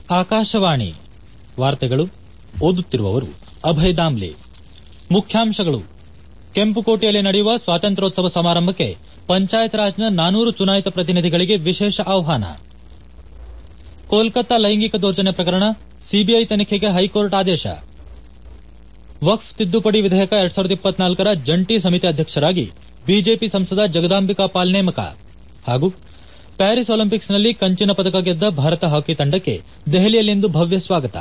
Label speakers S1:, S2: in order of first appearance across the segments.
S1: ಆಕಾಶವಾಣಿ ವಾರ್ತೆಗಳು ಓದುತ್ತಿರುವವರು ಅಭಯ್ ದಾಮ್ಲೆ ಮುಖ್ಯಾಂಶಗಳು ಕೆಂಪುಕೋಟೆಯಲ್ಲಿ ನಡೆಯುವ ಸ್ವಾತಂತ್ರ್ಯೋತ್ಸವ ಸಮಾರಂಭಕ್ಕೆ ಪಂಚಾಯತ್ ರಾಜ್ನ ನಾನೂರು ಚುನಾಯಿತ ಪ್ರತಿನಿಧಿಗಳಿಗೆ ವಿಶೇಷ ಆಹ್ವಾನ ಕೋಲ್ಕತ್ತಾ ಲೈಂಗಿಕ ದೌರ್ಜನ್ಯ ಪ್ರಕರಣ ಸಿಬಿಐ ತನಿಖೆಗೆ ಹೈಕೋರ್ಟ್ ಆದೇಶ ವಕ್ಫ್ ತಿದ್ದುಪಡಿ ವಿಧೇಯಕ ಎರಡ್ ಸಾವಿರದ ಇಪ್ಪತ್ನಾಲ್ಕರ ಜಂಟಿ ಸಮಿತಿ ಅಧ್ಯಕ್ಷರಾಗಿ ಬಿಜೆಪಿ ಸಂಸದ ಜಗದಾಂಬಿಕಾ ಪಾಲ್ ನೇಮಕ ಹಾಗೂ ಪ್ಯಾರಿಸ್ ಒಲಿಂಪಿಕ್ಸ್ನಲ್ಲಿ ಕಂಚಿನ ಪದಕ ಗೆದ್ದ ಭಾರತ ಹಾಕಿ ತಂಡಕ್ಕೆ ದೆಹಲಿಯಲ್ಲಿಂದು ಭವ್ಯ ಸ್ವಾಗತ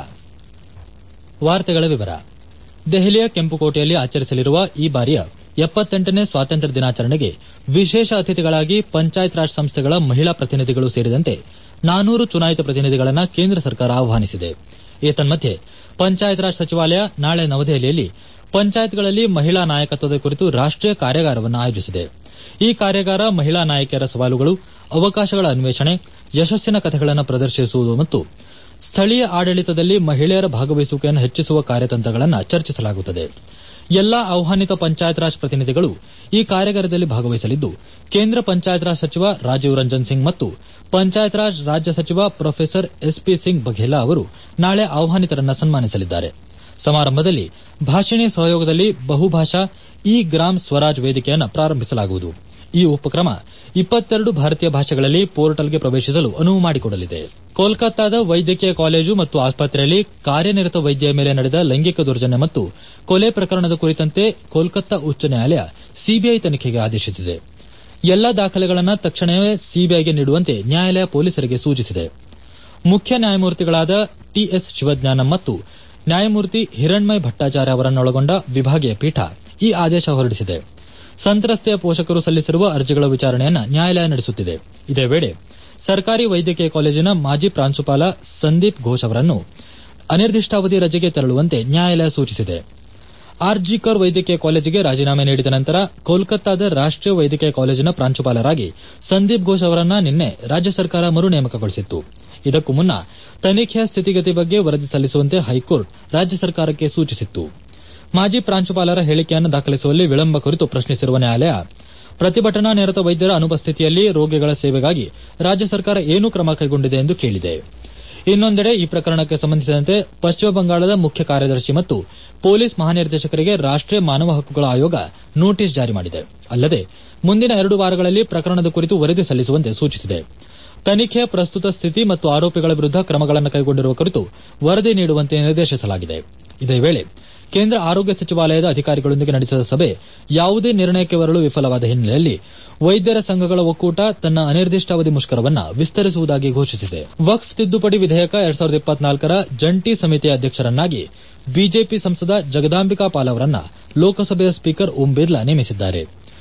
S1: ವಾರ್ತೆಗಳ ವಿವರ ದೆಹಲಿಯ ಕೆಂಪುಕೋಟೆಯಲ್ಲಿ ಆಚರಿಸಲಿರುವ ಈ ಬಾರಿಯ ಎಪ್ಪತ್ತೆಂಟನೇ ಸ್ವಾತಂತ್ರ್ಯ ದಿನಾಚರಣೆಗೆ ವಿಶೇಷ ಅತಿಥಿಗಳಾಗಿ ಪಂಚಾಯತ್ ರಾಜ್ ಸಂಸ್ಥೆಗಳ ಮಹಿಳಾ ಪ್ರತಿನಿಧಿಗಳು ಸೇರಿದಂತೆ ನಾನೂರು ಚುನಾಯಿತ ಪ್ರತಿನಿಧಿಗಳನ್ನು ಕೇಂದ್ರ ಸರ್ಕಾರ ಆಹ್ವಾನಿಸಿದೆ ಏತನ್ಮಧ್ಯೆ ಪಂಚಾಯತ್ ರಾಜ್ ಸಚಿವಾಲಯ ನಾಳೆ ನವದೆಹಲಿಯಲ್ಲಿ ಪಂಚಾಯತ್ಗಳಲ್ಲಿ ಮಹಿಳಾ ನಾಯಕತ್ವದ ಕುರಿತು ರಾಷ್ಟೀಯ ಕಾರ್ಯಾಗಾರವನ್ನು ಆಯೋಜಿಸಿದೆ ಈ ಕಾರ್ಯಾಗಾರ ಮಹಿಳಾ ನಾಯಕಿಯರ ಸವಾಲುಗಳು ಅವಕಾಶಗಳ ಅನ್ವೇಷಣೆ ಯಶಸ್ಸಿನ ಕಥೆಗಳನ್ನು ಪ್ರದರ್ಶಿಸುವುದು ಮತ್ತು ಸ್ಥಳೀಯ ಆಡಳಿತದಲ್ಲಿ ಮಹಿಳೆಯರ ಭಾಗವಹಿಸುವಿಕೆಯನ್ನು ಹೆಚ್ಚಿಸುವ ಕಾರ್ಯತಂತ್ರಗಳನ್ನು ಚರ್ಚಿಸಲಾಗುತ್ತದೆ ಎಲ್ಲಾ ಆಹ್ವಾನಿತ ಪಂಚಾಯತ್ ರಾಜ್ ಪ್ರತಿನಿಧಿಗಳು ಈ ಕಾರ್ಯಾಗಾರದಲ್ಲಿ ಭಾಗವಹಿಸಲಿದ್ದು ಕೇಂದ್ರ ಪಂಚಾಯತ್ ರಾಜ್ ಸಚಿವ ರಾಜೀವ್ ರಂಜನ್ ಸಿಂಗ್ ಮತ್ತು ಪಂಚಾಯತ್ ರಾಜ್ ರಾಜ್ಯ ಸಚಿವ ಪ್ರೊಫೆಸರ್ ಎಸ್ಪಿ ಸಿಂಗ್ ಬಘೇಲಾ ಅವರು ನಾಳೆ ಆಹ್ವಾನಿತರನ್ನು ಸನ್ಮಾನಿಸಲಿದ್ದಾರೆ ಸಮಾರಂಭದಲ್ಲಿ ಭಾಷಿಣಿ ಸಹಯೋಗದಲ್ಲಿ ಬಹುಭಾಷಾ ಇ ಗ್ರಾಮ್ ಸ್ವರಾಜ್ ವೇದಿಕೆಯನ್ನು ಪ್ರಾರಂಭಿಸಲಾಗುವುದು ಈ ಉಪಕ್ರಮ ಇಪ್ಪತ್ತೆರಡು ಭಾರತೀಯ ಭಾಷೆಗಳಲ್ಲಿ ಪೋರ್ಟಲ್ಗೆ ಪ್ರವೇಶಿಸಲು ಅನುವು ಮಾಡಿಕೊಡಲಿದೆ ಕೋಲ್ಕತ್ತಾದ ವೈದ್ಯಕೀಯ ಕಾಲೇಜು ಮತ್ತು ಆಸ್ಪತ್ರೆಯಲ್ಲಿ ಕಾರ್ಯನಿರತ ವೈದ್ಯೆಯ ಮೇಲೆ ನಡೆದ ಲೈಂಗಿಕ ದೌರ್ಜನ್ಯ ಮತ್ತು ಕೊಲೆ ಪ್ರಕರಣದ ಕುರಿತಂತೆ ಕೋಲ್ಕತ್ತಾ ಉಚ್ಚ ನ್ಯಾಯಾಲಯ ಸಿಬಿಐ ತನಿಖೆಗೆ ಆದೇಶಿಸಿದೆ ಎಲ್ಲಾ ದಾಖಲೆಗಳನ್ನು ತಕ್ಷಣವೇ ಸಿಬಿಐಗೆ ನೀಡುವಂತೆ ನ್ಯಾಯಾಲಯ ಪೊಲೀಸರಿಗೆ ಸೂಚಿಸಿದೆ ಮುಖ್ಯ ನ್ಯಾಯಮೂರ್ತಿಗಳಾದ ಟಿಎಸ್ ಶಿವಜ್ಞಾನಂ ಮತ್ತು ನ್ಯಾಯಮೂರ್ತಿ ಹಿರಣ್ಮಯ್ ಭಟ್ಟಾಚಾರ್ಯ ಅವರನ್ನೊಳಗೊಂಡ ವಿಭಾಗೀಯ ಪೀಠ ಈ ಆದೇಶ ಹೊರಡಿಸಿದೆ ಸಂತ್ರಸ್ತೆಯ ಪೋಷಕರು ಸಲ್ಲಿಸಿರುವ ಅರ್ಜಿಗಳ ವಿಚಾರಣೆಯನ್ನು ನ್ಯಾಯಾಲಯ ನಡೆಸುತ್ತಿದೆ ಇದೇ ವೇಳೆ ಸರ್ಕಾರಿ ವೈದ್ಯಕೀಯ ಕಾಲೇಜಿನ ಮಾಜಿ ಪ್ರಾಂಶುಪಾಲ ಸಂದೀಪ್ ಘೋಷ್ ಅವರನ್ನು ಅನಿರ್ದಿಷ್ಟಾವಧಿ ರಜೆಗೆ ತೆರಳುವಂತೆ ನ್ಯಾಯಾಲಯ ಸೂಚಿಸಿದೆ ಆರ್ಜಿಕರ್ ವೈದ್ಯಕೀಯ ಕಾಲೇಜಿಗೆ ರಾಜೀನಾಮೆ ನೀಡಿದ ನಂತರ ಕೋಲ್ಕತ್ತಾದ ರಾಷ್ಟೀಯ ವೈದ್ಯಕೀಯ ಕಾಲೇಜಿನ ಪ್ರಾಂಶುಪಾಲರಾಗಿ ಸಂದೀಪ್ ಘೋಷ್ ಅವರನ್ನ ನಿನ್ನೆ ರಾಜ್ಯ ಸರ್ಕಾರ ಮರು ನೇಮಕಗೊಳಿಸಿತ್ತು ಇದಕ್ಕೂ ಮುನ್ನ ತನಿಖೆಯ ಸ್ಥಿತಿಗತಿ ಬಗ್ಗೆ ವರದಿ ಸಲ್ಲಿಸುವಂತೆ ಹೈಕೋರ್ಟ್ ರಾಜ್ಯ ಸರ್ಕಾರಕ್ಕೆ ಸೂಚಿಸಿತ್ತು ಮಾಜಿ ಪ್ರಾಂಶುಪಾಲರ ಹೇಳಿಕೆಯನ್ನು ದಾಖಲಿಸುವಲ್ಲಿ ವಿಳಂಬ ಕುರಿತು ಪ್ರಶ್ನಿಸಿರುವ ನ್ಯಾಯಾಲಯ ಪ್ರತಿಭಟನಾ ನಿರತ ವೈದ್ಯರ ಅನುಪಸ್ಥಿತಿಯಲ್ಲಿ ರೋಗಿಗಳ ಸೇವೆಗಾಗಿ ರಾಜ್ಯ ಸರ್ಕಾರ ಏನು ಕ್ರಮ ಕೈಗೊಂಡಿದೆ ಎಂದು ಕೇಳಿದೆ ಇನ್ನೊಂದೆಡೆ ಈ ಪ್ರಕರಣಕ್ಕೆ ಸಂಬಂಧಿಸಿದಂತೆ ಪಶ್ಚಿಮ ಬಂಗಾಳದ ಮುಖ್ಯ ಕಾರ್ಯದರ್ಶಿ ಮತ್ತು ಪೊಲೀಸ್ ಮಹಾನಿರ್ದೇಶಕರಿಗೆ ರಾಷ್ಟೀಯ ಮಾನವ ಹಕ್ಕುಗಳ ಆಯೋಗ ನೋಟಿಸ್ ಜಾರಿ ಮಾಡಿದೆ ಅಲ್ಲದೆ ಮುಂದಿನ ಎರಡು ವಾರಗಳಲ್ಲಿ ಪ್ರಕರಣದ ಕುರಿತು ವರದಿ ಸಲ್ಲಿಸುವಂತೆ ಸೂಚಿಸಿದೆ ತನಿಖೆಯ ಪ್ರಸ್ತುತ ಸ್ಥಿತಿ ಮತ್ತು ಆರೋಪಿಗಳ ವಿರುದ್ದ ಕ್ರಮಗಳನ್ನು ಕೈಗೊಂಡಿರುವ ಕುರಿತು ವರದಿ ನೀಡುವಂತೆ ನಿರ್ದೇಶಿಸಲಾಗಿದೆ ಇದೇ ವೇಳೆ ಕೇಂದ್ರ ಆರೋಗ್ಯ ಸಚಿವಾಲಯದ ಅಧಿಕಾರಿಗಳೊಂದಿಗೆ ನಡೆಸಿದ ಸಭೆ ಯಾವುದೇ ನಿರ್ಣಯಕ್ಕೆ ಬರಲು ವಿಫಲವಾದ ಹಿನ್ನೆಲೆಯಲ್ಲಿ ವೈದ್ಯರ ಸಂಘಗಳ ಒಕ್ಕೂಟ ತನ್ನ ಅನಿರ್ದಿಷ್ಟಾವಧಿ ಮುಷ್ಕರವನ್ನು ವಿಸ್ತರಿಸುವುದಾಗಿ ಘೋಷಿಸಿದೆ ವಕ್ಫ್ ತಿದ್ದುಪಡಿ ವಿಧೇಯಕ ಎರಡ್ ಸಾವಿರದ ಇಪ್ಪತ್ನಾಲ್ಕರ ಜಂಟಿ ಸಮಿತಿಯ ಅಧ್ಯಕ್ಷರನ್ನಾಗಿ ಬಿಜೆಪಿ ಸಂಸದ ಜಗದಾಂಬಿಕಾ ಪಾಲ್ ಅವರನ್ನ ಲೋಕಸಭೆಯ ಸ್ಪೀಕರ್ ಓಂ ಬಿರ್ಲಾ ನೇಮಿಸಿದ್ದಾರೆ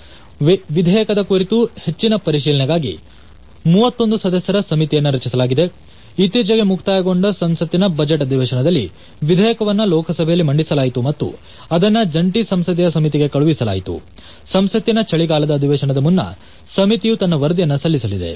S1: ವಿಧೇಯಕದ ಕುರಿತು ಹೆಚ್ಚಿನ ಪರಿಶೀಲನೆಗಾಗಿ ಮೂವತ್ತೊಂದು ಸದಸ್ಯರ ಸಮಿತಿಯನ್ನು ರಚಿಸಲಾಗಿದೆ ಇತ್ತೀಚೆಗೆ ಮುಕ್ತಾಯಗೊಂಡ ಸಂಸತ್ತಿನ ಬಜೆಟ್ ಅಧಿವೇಶನದಲ್ಲಿ ವಿಧೇಯಕವನ್ನು ಲೋಕಸಭೆಯಲ್ಲಿ ಮಂಡಿಸಲಾಯಿತು ಮತ್ತು ಅದನ್ನು ಜಂಟಿ ಸಂಸದೀಯ ಸಮಿತಿಗೆ ಕಳುಹಿಸಲಾಯಿತು ಸಂಸತ್ತಿನ ಚಳಿಗಾಲದ ಅಧಿವೇಶನದ ಮುನ್ನ ಸಮಿತಿಯು ತನ್ನ ವರದಿಯನ್ನು ಸಲ್ಲಿಸಲಿದೆ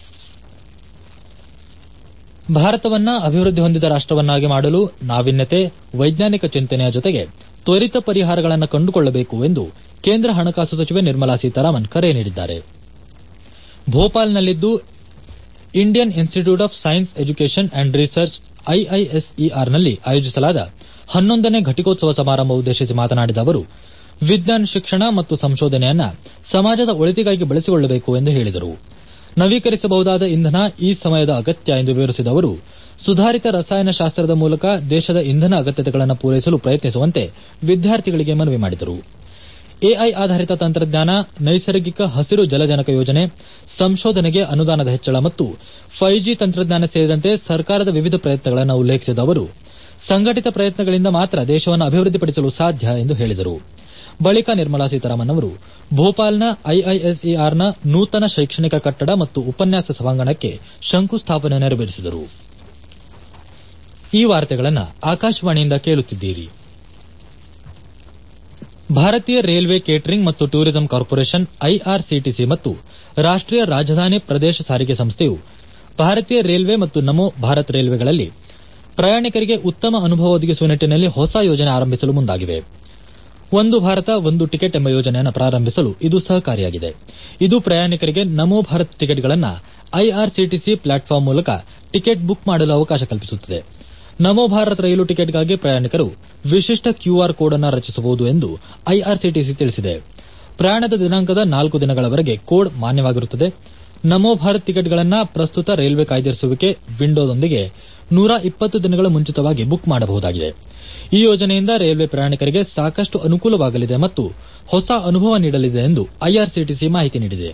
S1: ಭಾರತವನ್ನ ಅಭಿವೃದ್ಧಿ ಹೊಂದಿದ ರಾಷ್ಟವನ್ನಾಗಿ ಮಾಡಲು ನಾವೀನ್ಯತೆ ವೈಜ್ಞಾನಿಕ ಚಿಂತನೆಯ ಜೊತೆಗೆ ತ್ವರಿತ ಪರಿಹಾರಗಳನ್ನು ಕಂಡುಕೊಳ್ಳಬೇಕು ಎಂದು ಕೇಂದ್ರ ಹಣಕಾಸು ಸಚಿವೆ ನಿರ್ಮಲಾ ಸೀತಾರಾಮನ್ ಕರೆ ನೀಡಿದ್ದಾರೆ ಭೋಪಾಲ್ನಲ್ಲಿಂದು Indian Institute of Science Education and Research ಐಐಎಸ್ಇಆರ್ನಲ್ಲಿ ಆಯೋಜಿಸಲಾದ ಹನ್ನೊಂದನೇ ಘಟಿಕೋತ್ಸವ ಸಮಾರಂಭ ಉದ್ದೇಶಿಸಿ ಮಾತನಾಡಿದ ಅವರು ವಿಜ್ಞಾನ ಶಿಕ್ಷಣ ಮತ್ತು ಸಂಶೋಧನೆಯನ್ನ ಸಮಾಜದ ಒಳಿತಿಗಾಗಿ ಬಳಸಿಕೊಳ್ಳಬೇಕು ಎಂದು ಹೇಳಿದರು ನವೀಕರಿಸಬಹುದಾದ ಇಂಧನ ಈ ಸಮಯದ ಅಗತ್ಯ ಎಂದು ವಿವರಿಸಿದ ಅವರು ಸುಧಾರಿತ ರಸಾಯನಶಾಸ್ತ್ರದ ಮೂಲಕ ದೇಶದ ಇಂಧನ ಅಗತ್ಯತೆಗಳನ್ನು ಪೂರೈಸಲು ಪ್ರಯತ್ನಿಸುವಂತೆ ವಿದ್ಯಾರ್ಥಿಗಳಿಗೆ ಮನವಿ ಮಾಡಿದರು ಎಐ ಆಧಾರಿತ ತಂತ್ರಜ್ಞಾನ ನೈಸರ್ಗಿಕ ಹಸಿರು ಜಲಜನಕ ಯೋಜನೆ ಸಂಶೋಧನೆಗೆ ಅನುದಾನದ ಹೆಚ್ಚಳ ಮತ್ತು ಫೈವ್ ಜಿ ತಂತ್ರಜ್ಞಾನ ಸೇರಿದಂತೆ ಸರ್ಕಾರದ ವಿವಿಧ ಪ್ರಯತ್ನಗಳನ್ನು ಉಲ್ಲೇಖಿಸಿದ ಅವರು ಸಂಘಟಿತ ಪ್ರಯತ್ನಗಳಿಂದ ಮಾತ್ರ ದೇಶವನ್ನು ಅಭಿವೃದ್ಧಿಪಡಿಸಲು ಸಾಧ್ಯ ಎಂದು ಹೇಳಿದರು ಬಳಿಕ ನಿರ್ಮಲಾ ಸೀತಾರಾಮನ್ ಅವರು ಭೋಪಾಲ್ನ ಐಐಎಸ್ಇಆರ್ನ ನೂತನ ಶೈಕ್ಷಣಿಕ ಕಟ್ಟಡ ಮತ್ತು ಉಪನ್ಯಾಸ ಸಭಾಂಗಣಕ್ಕೆ ಶಂಕುಸ್ಥಾಪನೆ ನೆರವೇರಿಸಿದರು ಈ ವಾರ್ತೆಗಳನ್ನು ಆಕಾಶವಾಣಿಯಿಂದ ಕೇಳುತ್ತಿದ್ದೀರಿ ಭಾರತೀಯ ರೈಲ್ವೆ ಕೇಟರಿಂಗ್ ಮತ್ತು ಟೂರಿಸಂ ಕಾರ್ಪೊರೇಷನ್ ಐಆರ್ಸಿಟಿಸಿ ಮತ್ತು ರಾಷ್ಟೀಯ ರಾಜಧಾನಿ ಪ್ರದೇಶ ಸಾರಿಗೆ ಸಂಸ್ಥೆಯು ಭಾರತೀಯ ರೈಲ್ವೆ ಮತ್ತು ನಮೋ ಭಾರತ್ ರೈಲ್ವೆಗಳಲ್ಲಿ ಪ್ರಯಾಣಿಕರಿಗೆ ಉತ್ತಮ ಅನುಭವ ಒದಗಿಸುವ ನಿಟ್ಟಿನಲ್ಲಿ ಹೊಸ ಯೋಜನೆ ಆರಂಭಿಸಲು ಮುಂದಾಗಿವೆ ಒಂದು ಭಾರತ ಒಂದು ಟಿಕೆಟ್ ಎಂಬ ಯೋಜನೆಯನ್ನು ಪ್ರಾರಂಭಿಸಲು ಇದು ಸಹಕಾರಿಯಾಗಿದೆ ಇದು ಪ್ರಯಾಣಿಕರಿಗೆ ನಮೋ ಭಾರತ್ ಟಿಕೆಟ್ಗಳನ್ನು ಐಆರ್ಸಿಟಿಸಿ ಪ್ಲಾಟ್ಫಾರ್ಮ್ ಮೂಲಕ ಟಿಕೆಟ್ ಬುಕ್ ಮಾಡಲು ಅವಕಾಶ ಕಲ್ಪಿಸುತ್ತದೆ ನಮೋ ಭಾರತ್ ರೈಲು ಟಿಕೆಟ್ಗಾಗಿ ಪ್ರಯಾಣಿಕರು ವಿಶಿಷ್ಟ ಕ್ಯೂಆರ್ ಕೋಡ್ ಅನ್ನು ರಚಿಸಬಹುದು ಎಂದು ಐಆರ್ಸಿಟಿಸಿ ತಿಳಿಸಿದೆ ಪ್ರಯಾಣದ ದಿನಾಂಕದ ನಾಲ್ಕು ದಿನಗಳವರೆಗೆ ಕೋಡ್ ಮಾನ್ಯವಾಗಿರುತ್ತದೆ ನಮೋ ಭಾರತ್ ಟಿಕೆಟ್ಗಳನ್ನು ಪ್ರಸ್ತುತ ರೈಲ್ವೆ ಕಾಯ್ದಿರಿಸುವಿಕೆ ವಿಂಡೋದೊಂದಿಗೆ ನೂರ ಇಪ್ಪತ್ತು ದಿನಗಳ ಮುಂಚಿತವಾಗಿ ಬುಕ್ ಮಾಡಬಹುದಾಗಿದೆ ಈ ಯೋಜನೆಯಿಂದ ರೈಲ್ವೆ ಪ್ರಯಾಣಿಕರಿಗೆ ಸಾಕಷ್ಟು ಅನುಕೂಲವಾಗಲಿದೆ ಮತ್ತು ಹೊಸ ಅನುಭವ ನೀಡಲಿದೆ ಎಂದು ಐಆರ್ಸಿಟಿಸಿ ಮಾಹಿತಿ ನೀಡಿದೆ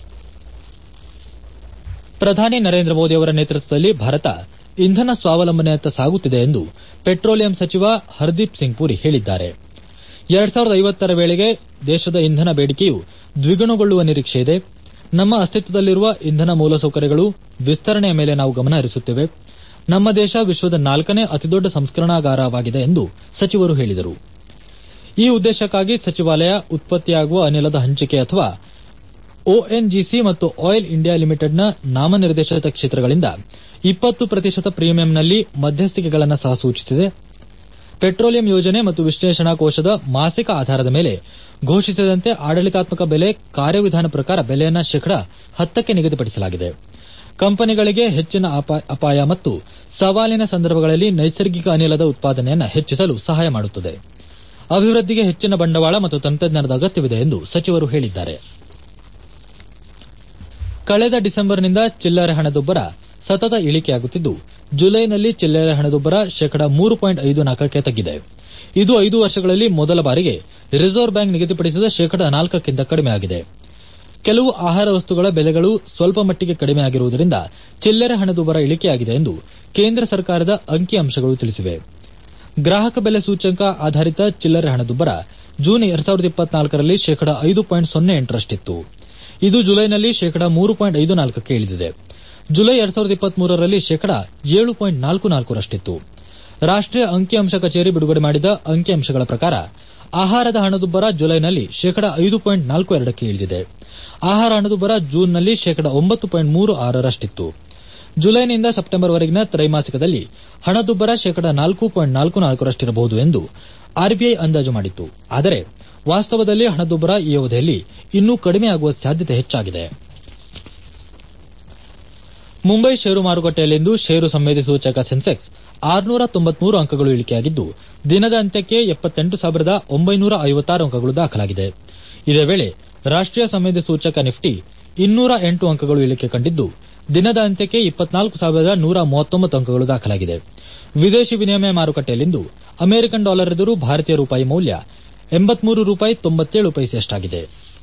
S1: ಪ್ರಧಾನಿ ನರೇಂದ್ರ ಮೋದಿ ಅವರ ನೇತೃತ್ವದಲ್ಲಿ ಭಾರತ ಇಂಧನ ಸ್ವಾವಲಂಬನೆಯತ್ತ ಸಾಗುತ್ತಿದೆ ಎಂದು ಪೆಟ್ರೋಲಿಯಂ ಸಚಿವ ಹರ್ದೀಪ್ ಸಿಂಗ್ ಪುರಿ ಹೇಳಿದ್ದಾರೆ ಎರಡ್ ಸಾವಿರದ ಐವತ್ತರ ವೇಳೆಗೆ ದೇಶದ ಇಂಧನ ಬೇಡಿಕೆಯು ದ್ವಿಗುಣಗೊಳ್ಳುವ ನಿರೀಕ್ಷೆಯಿದೆ ನಮ್ಮ ಅಸ್ತಿತ್ವದಲ್ಲಿರುವ ಇಂಧನ ಮೂಲಸೌಕರ್ಯಗಳು ವಿಸ್ತರಣೆಯ ಮೇಲೆ ನಾವು ಗಮನ ಹರಿಸುತ್ತೇವೆ ನಮ್ಮ ದೇಶ ವಿಶ್ವದ ನಾಲ್ಕನೇ ಅತಿದೊಡ್ಡ ಸಂಸ್ಕರಣಾಗಾರವಾಗಿದೆ ಎಂದು ಸಚಿವರು ಹೇಳಿದರು ಈ ಉದ್ದೇಶಕ್ಕಾಗಿ ಸಚಿವಾಲಯ ಉತ್ಪತ್ತಿಯಾಗುವ ಅನಿಲದ ಹಂಚಿಕೆ ಅಥವಾ ಒಎನ್ಜಿಸಿ ಮತ್ತು ಆಯಿಲ್ ಇಂಡಿಯಾ ಲಿಮಿಟೆಡ್ನ ನಾಮನಿರ್ದೇಶಿತ ಕ್ಷೇತ್ರಗಳಿಂದ ಇಪ್ಪತ್ತು ಪ್ರತಿಶತ ಪ್ರೀಮಿಯಂನಲ್ಲಿ ಮಧ್ಯಸ್ಥಿಕೆಗಳನ್ನು ಸಹ ಸೂಚಿಸಿದೆ ಪೆಟ್ರೋಲಿಯಂ ಯೋಜನೆ ಮತ್ತು ವಿಶ್ಲೇಷಣಾ ಕೋಶದ ಮಾಸಿಕ ಆಧಾರದ ಮೇಲೆ ಘೋಷಿಸಿದಂತೆ ಆಡಳಿತಾತ್ಮಕ ಬೆಲೆ ಕಾರ್ಯವಿಧಾನ ಪ್ರಕಾರ ಬೆಲೆಯನ್ನು ಶೇಕಡ ಹತ್ತಕ್ಕೆ ನಿಗದಿಪಡಿಸಲಾಗಿದೆ ಕಂಪನಿಗಳಿಗೆ ಹೆಚ್ಚಿನ ಅಪಾಯ ಮತ್ತು ಸವಾಲಿನ ಸಂದರ್ಭಗಳಲ್ಲಿ ನೈಸರ್ಗಿಕ ಅನಿಲದ ಉತ್ಪಾದನೆಯನ್ನು ಹೆಚ್ಚಿಸಲು ಸಹಾಯ ಮಾಡುತ್ತದೆ ಅಭಿವೃದ್ಧಿಗೆ ಹೆಚ್ಚಿನ ಬಂಡವಾಳ ಮತ್ತು ತಂತ್ರಜ್ಞಾನದ ಅಗತ್ಯವಿದೆ ಎಂದು ಸಚಿವರು ಹೇಳಿದ್ದಾರೆ ಕಳೆದ ಡಿಸೆಂಬರ್ನಿಂದ ಚಿಲ್ಲರೆ ಹಣದುಬ್ಬರ ಸತತ ಇಳಿಕೆಯಾಗುತ್ತಿದ್ದು ಜುಲೈನಲ್ಲಿ ಚಿಲ್ಲರೆ ಹಣದುಬ್ಬರ ಶೇಕಡ ಮೂರು ಪಾಯಿಂಟ್ ಐದು ನಾಲ್ಕಕ್ಕೆ ತಗ್ಗಿದೆ ಇದು ಐದು ವರ್ಷಗಳಲ್ಲಿ ಮೊದಲ ಬಾರಿಗೆ ರಿಸರ್ವ್ ಬ್ಯಾಂಕ್ ನಿಗದಿಪಡಿಸಿದ ಶೇಕಡ ನಾಲ್ಕಕ್ಕಿಂತ ಕಡಿಮೆಯಾಗಿದೆ ಕೆಲವು ಆಹಾರ ವಸ್ತುಗಳ ಬೆಲೆಗಳು ಸ್ವಲ್ಪ ಮಟ್ಟಿಗೆ ಕಡಿಮೆಯಾಗಿರುವುದರಿಂದ ಚಿಲ್ಲರೆ ಹಣದುಬ್ಬರ ಇಳಿಕೆಯಾಗಿದೆ ಎಂದು ಕೇಂದ್ರ ಸರ್ಕಾರದ ಅಂಕಿಅಂಶಗಳು ತಿಳಿಸಿವೆ ಗ್ರಾಹಕ ಬೆಲೆ ಸೂಚ್ಯಂಕ ಆಧಾರಿತ ಚಿಲ್ಲರೆ ಹಣದುಬ್ಬರ ಜೂನ್ ಎರಡ್ ಸಾವಿರದ ಇಪ್ಪತ್ನಾಲ್ಕರಲ್ಲಿ ಶೇಕಡ ಐದು ಪಾಯಿಂಟ್ ಸೊನ್ನೆ ಎಂಟರಷ್ಟಿತ್ತು ಇದು ಜುಲೈನಲ್ಲಿ ಶೇಕಡ ಮೂರು ಪಾಯಿಂಟ್ ಐದು ನಾಲ್ಕಕ್ಕೆ ಇಳಿದಿದೆ ಜುಲೈ ಎರಡ್ ಸಾವಿರದ ಇಪ್ಪತ್ಮೂರರಲ್ಲಿ ಶೇಕಡ ಏಳು ಪಾಯಿಂಟ್ ನಾಲ್ಕು ನಾಲ್ಕರಷ್ಟಿತ್ತು ರಾಷ್ಟೀಯ ಅಂಕಿಅಂಶ ಕಚೇರಿ ಬಿಡುಗಡೆ ಮಾಡಿದ ಅಂಕಿಅಂಶಗಳ ಪ್ರಕಾರ ಆಹಾರದ ಹಣದುಬ್ಬರ ಜುಲೈನಲ್ಲಿ ಶೇಕಡ ಐದು ಪಾಯಿಂಟ್ ನಾಲ್ಕು ಎರಡಕ್ಕೆ ಇಳಿದಿದೆ ಆಹಾರ ಹಣದುಬ್ಬರ ಜೂನ್ನಲ್ಲಿ ಶೇಕಡ ಒಂಬತ್ತು ಪಾಯಿಂಟ್ ಮೂರು ಆರರಷ್ಟಿತ್ತು ಜುಲೈನಿಂದ ಸೆಪ್ಟೆಂಬರ್ವರೆಗಿನ ತ್ರೈಮಾಸಿಕದಲ್ಲಿ ಹಣದುಬ್ಬರ ಶೇಕಡ ನಾಲ್ಕು ಪಾಯಿಂಟ್ ನಾಲ್ಕು ನಾಲ್ಕರಷ್ಟಿರಬಹುದು ಎಂದು ಆರ್ಬಿಐ ಅಂದಾಜು ಮಾಡಿತ್ತು ಆದರೆ ವಾಸ್ತವದಲ್ಲಿ ಹಣದುಬ್ಬರ ಈ ಅವಧಿಯಲ್ಲಿ ಇನ್ನೂ ಕಡಿಮೆಯಾಗುವ ಸಾಧ್ಯತೆ ಹೆಚ್ಚಾಗಿದೆ ಮುಂಬೈ ಷೇರು ಮಾರುಕಟ್ಟೆಯಲ್ಲಿಂದು ಷೇರು ಸಂವೇದಿ ಸೂಚಕ ಸೆನ್ಸೆಕ್ಸ್ ಆರುನೂರ ತೊಂಬತ್ಮೂರು ಅಂಕಗಳು ಇಳಿಕೆಯಾಗಿದ್ದು ದಿನದ ಅಂತ್ಯಕ್ಕೆ ಎಪ್ಪತ್ತೆಂಟು ಸಾವಿರದ ಒಂಬೈನೂರ ಐವತ್ತಾರು ಅಂಕಗಳು ದಾಖಲಾಗಿದೆ ಇದೇ ವೇಳೆ ರಾಷ್ಟೀಯ ಸಂವೇದಿ ಸೂಚಕ ನಿಫ್ಟಿ ಇನ್ನೂರ ಎಂಟು ಅಂಕಗಳು ಇಳಿಕೆ ಕಂಡಿದ್ದು ದಿನದ ಅಂತ್ಯಕ್ಕೆ ಇಪ್ಪತ್ನಾಲ್ಕು ಸಾವಿರದ ನೂರ ಮೂವತ್ತೊಂಬತ್ತು ಅಂಕಗಳು ದಾಖಲಾಗಿದೆ ವಿದೇಶಿ ವಿನಿಮಯ ಮಾರುಕಟ್ಟೆಯಲ್ಲಿಂದು ಅಮೆರಿಕನ್ ಡಾಲರ್ ಎದುರು ಭಾರತೀಯ ರೂಪಾಯಿ ಮೌಲ್ಯ ಎಂಬತ್ಮೂರು ರೂಪಾಯಿ ತೊಂಬತ್ತೇಳು ಪೈಸೆಯಷ್ಟಾಗಿದೆ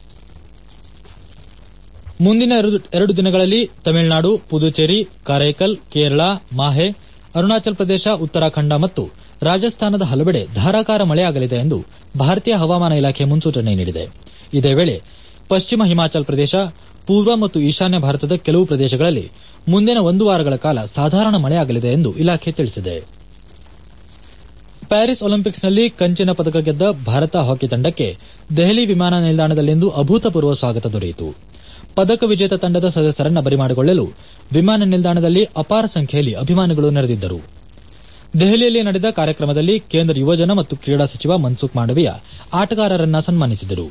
S1: ಮುಂದಿನ ಎರಡು ದಿನಗಳಲ್ಲಿ ತಮಿಳುನಾಡು ಪುದುಚೇರಿ ಕಾರೈಕಲ್ ಕೇರಳ ಮಾಹೆ ಅರುಣಾಚಲ ಪ್ರದೇಶ ಉತ್ತರಾಖಂಡ ಮತ್ತು ರಾಜಸ್ಥಾನದ ಹಲವೆಡೆ ಧಾರಾಕಾರ ಮಳೆಯಾಗಲಿದೆ ಎಂದು ಭಾರತೀಯ ಹವಾಮಾನ ಇಲಾಖೆ ಮುನ್ಸೂಚನೆ ನೀಡಿದೆ ಇದೇ ವೇಳೆ ಪಶ್ಚಿಮ ಹಿಮಾಚಲ ಪ್ರದೇಶ ಪೂರ್ವ ಮತ್ತು ಈಶಾನ್ಯ ಭಾರತದ ಕೆಲವು ಪ್ರದೇಶಗಳಲ್ಲಿ ಮುಂದಿನ ಒಂದು ವಾರಗಳ ಕಾಲ ಸಾಧಾರಣ ಮಳೆಯಾಗಲಿದೆ ಎಂದು ಇಲಾಖೆ ತಿಳಿಸಿದೆ ಪ್ಯಾರಿಸ್ ಒಲಿಂಪಿಕ್ಸ್ನಲ್ಲಿ ಕಂಚಿನ ಪದಕ ಗೆದ್ದ ಭಾರತ ಹಾಕಿ ತಂಡಕ್ಕೆ ದೆಹಲಿ ವಿಮಾನ ನಿಲ್ದಾಣದಲ್ಲಿಂದು ಅಭೂತಪೂರ್ವ ಸ್ವಾಗತ ದೊರೆಯಿತು ಪದಕ ವಿಜೇತ ತಂಡದ ಸದಸ್ಯರನ್ನ ಬರಿಮಾಡಿಕೊಳ್ಳಲು ವಿಮಾನ ನಿಲ್ದಾಣದಲ್ಲಿ ಅಪಾರ ಸಂಖ್ಯೆಯಲ್ಲಿ ಅಭಿಮಾನಿಗಳು ನೆರೆದಿದ್ದರು ದೆಹಲಿಯಲ್ಲಿ ನಡೆದ ಕಾರ್ಯಕ್ರಮದಲ್ಲಿ ಕೇಂದ್ರ ಯುವಜನ ಮತ್ತು ಕ್ರೀಡಾ ಸಚಿವ ಮನ್ಸುಖ್ ಮಾಂಡವೀಯ ಆಟಗಾರರನ್ನ ಸನ್ಮಾನಿಸಿದರು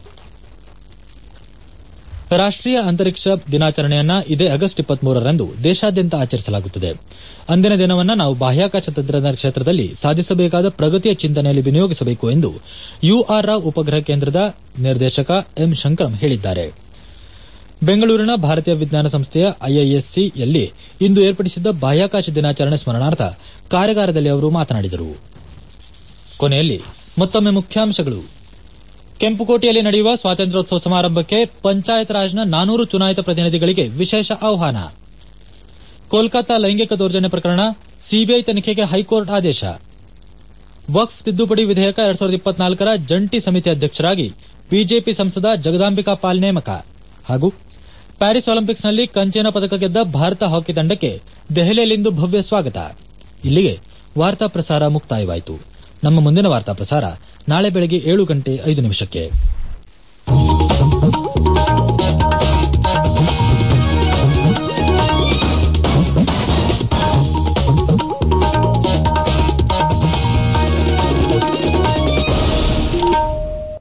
S1: ರಾಷ್ಟೀಯ ಅಂತರಿಕ್ಷ ದಿನಾಚರಣೆಯನ್ನ ಇದೇ ಆಗಸ್ಟ್ ಇಪ್ಪತ್ಮೂರರಂದು ದೇಶಾದ್ಯಂತ ಆಚರಿಸಲಾಗುತ್ತದೆ ಅಂದಿನ ದಿನವನ್ನು ನಾವು ಬಾಹ್ಯಾಕಾಶ ತಂತ್ರಜ್ಞಾನ ಕ್ಷೇತ್ರದಲ್ಲಿ ಸಾಧಿಸಬೇಕಾದ ಪ್ರಗತಿಯ ಚಿಂತನೆಯಲ್ಲಿ ವಿನಿಯೋಗಿಸಬೇಕು ಎಂದು ಯುಆರ್ ರಾವ್ ಉಪಗ್ರಹ ಕೇಂದ್ರದ ನಿರ್ದೇಶಕ ಎಂ ಶಂಕರಂ ಹೇಳಿದ್ದಾರೆ ಬೆಂಗಳೂರಿನ ಭಾರತೀಯ ವಿಜ್ಞಾನ ಸಂಸ್ಥೆಯ ಐಐಎಸ್ಸಿಯಲ್ಲಿ ಇಂದು ಏರ್ಪಡಿಸಿದ್ದ ಬಾಹ್ಯಾಕಾಶ ದಿನಾಚರಣೆ ಸ್ಮರಣಾರ್ಥ ಕಾರ್ಯಾಗಾರದಲ್ಲಿ ಅವರು ಮಾತನಾಡಿದರು ಕೊನೆಯಲ್ಲಿ ಮತ್ತೊಮ್ಮೆ ಮುಖ್ಯಾಂಶಗಳು ಕೆಂಪುಕೋಟೆಯಲ್ಲಿ ನಡೆಯುವ ಸ್ವಾತಂತ್ರ್ಯೋತ್ಸವ ಸಮಾರಂಭಕ್ಕೆ ಪಂಚಾಯತ್ ರಾಜ್ನ ನಾನೂರು ಚುನಾಯಿತ ಪ್ರತಿನಿಧಿಗಳಿಗೆ ವಿಶೇಷ ಆಹ್ವಾನ ಕೋಲ್ಕತಾ ಲೈಂಗಿಕ ದೌರ್ಜನ್ಯ ಪ್ರಕರಣ ಸಿಬಿಐ ತನಿಖೆಗೆ ಹೈಕೋರ್ಟ್ ಆದೇಶ ವಕ್ಫ್ ತಿದ್ದುಪಡಿ ವಿಧೇಯಕ ಎರಡ್ ಸಾವಿರದ ಇಪ್ಪತ್ನಾಲ್ಕರ ಜಂಟಿ ಸಮಿತಿ ಅಧ್ಯಕ್ಷರಾಗಿ ಬಿಜೆಪಿ ಸಂಸದ ಜಗದಾಂಬಿಕಾ ಪಾಲ್ ನೇಮಕ ಹಾಗೂ ಪ್ಯಾರಿಸ್ ಒಲಿಂಪಿಕ್ಸ್ನಲ್ಲಿ ಕಂಚಿನ ಪದಕ ಗೆದ್ದ ಭಾರತ ಹಾಕಿ ತಂಡಕ್ಕೆ ದೆಹಲಿಯಲ್ಲಿಂದು ಭವ್ಯ ಸ್ವಾಗತ ಇಲ್ಲಿಗೆ ವಾರ್ತಾ ಪ್ರಸಾರ ಮುಕ್ತಾಯವಾಯಿತು ನಮ್ಮ ಮುಂದಿನ ವಾರ್ತಾ ಪ್ರಸಾರ ನಾಳೆ ಬೆಳಗ್ಗೆ ಏಳು ಗಂಟೆ ಐದು ನಿಮಿಷಕ್ಕೆ